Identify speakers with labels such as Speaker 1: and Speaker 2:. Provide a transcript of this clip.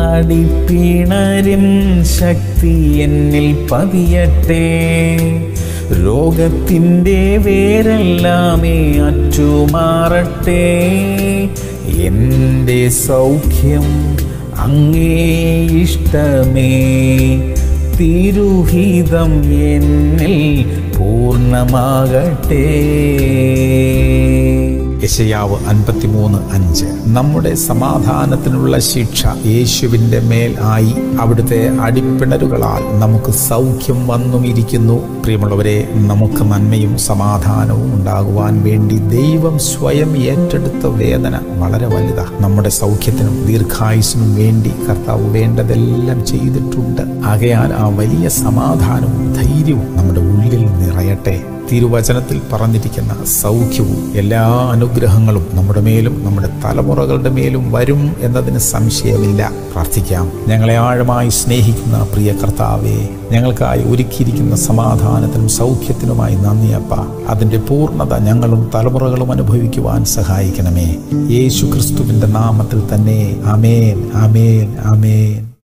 Speaker 1: അടിപ്പിണരിൻ ശക്തി എന്നിൽ പതിയട്ടെ രോഗത്തിൻ്റെ വേരെല്ലാമേ അറ്റുമാറട്ടെ എൻ്റെ സൗഖ്യം അങ്ങേ ഇഷ്ടമേ തിരുഹിതം എന്നിൽ പൂർണ്ണമാകട്ടെ
Speaker 2: യശയാവ് അൻപത്തിമൂന്ന് അഞ്ച് നമ്മുടെ സമാധാനത്തിനുള്ള ശിക്ഷ യേശുവിൻ്റെ മേൽ ആയി അവിടുത്തെ അടിപ്പിണരുകളാൽ നമുക്ക് സൗഖ്യം വന്നുമിരിക്കുന്നു പ്രിയമുള്ളവരെ നമുക്ക് നന്മയും സമാധാനവും ഉണ്ടാകുവാൻ വേണ്ടി ദൈവം സ്വയം ഏറ്റെടുത്ത വേദന വളരെ വലുതാണ് നമ്മുടെ സൗഖ്യത്തിനും ദീർഘായുസിനും വേണ്ടി കർത്താവ് വേണ്ടതെല്ലാം ചെയ്തിട്ടുണ്ട് ആകയാൽ ആ വലിയ സമാധാനവും ധൈര്യവും നമ്മുടെ ഉള്ളിൽ നിറയട്ടെ തിരുവചനത്തിൽ പറഞ്ഞിരിക്കുന്ന സൗഖ്യവും എല്ലാ അനുഗ്രഹങ്ങളും നമ്മുടെ മേലും നമ്മുടെ തലമുറകളുടെ മേലും വരും എന്നതിന് സംശയമില്ല പ്രാർത്ഥിക്കാം ഞങ്ങളെ ആഴമായി സ്നേഹിക്കുന്ന പ്രിയ കർത്താവേ ഞങ്ങൾക്കായി ഒരുക്കിയിരിക്കുന്ന സമാധാനത്തിനും സൗഖ്യത്തിനുമായി നന്ദിയപ്പ അതിൻ്റെ പൂർണ്ണത ഞങ്ങളും തലമുറകളും അനുഭവിക്കുവാൻ സഹായിക്കണമേ യേശു ക്രിസ്തുവിൻ്റെ നാമത്തിൽ തന്നെ അമേൻ അമേൻ അമേൻ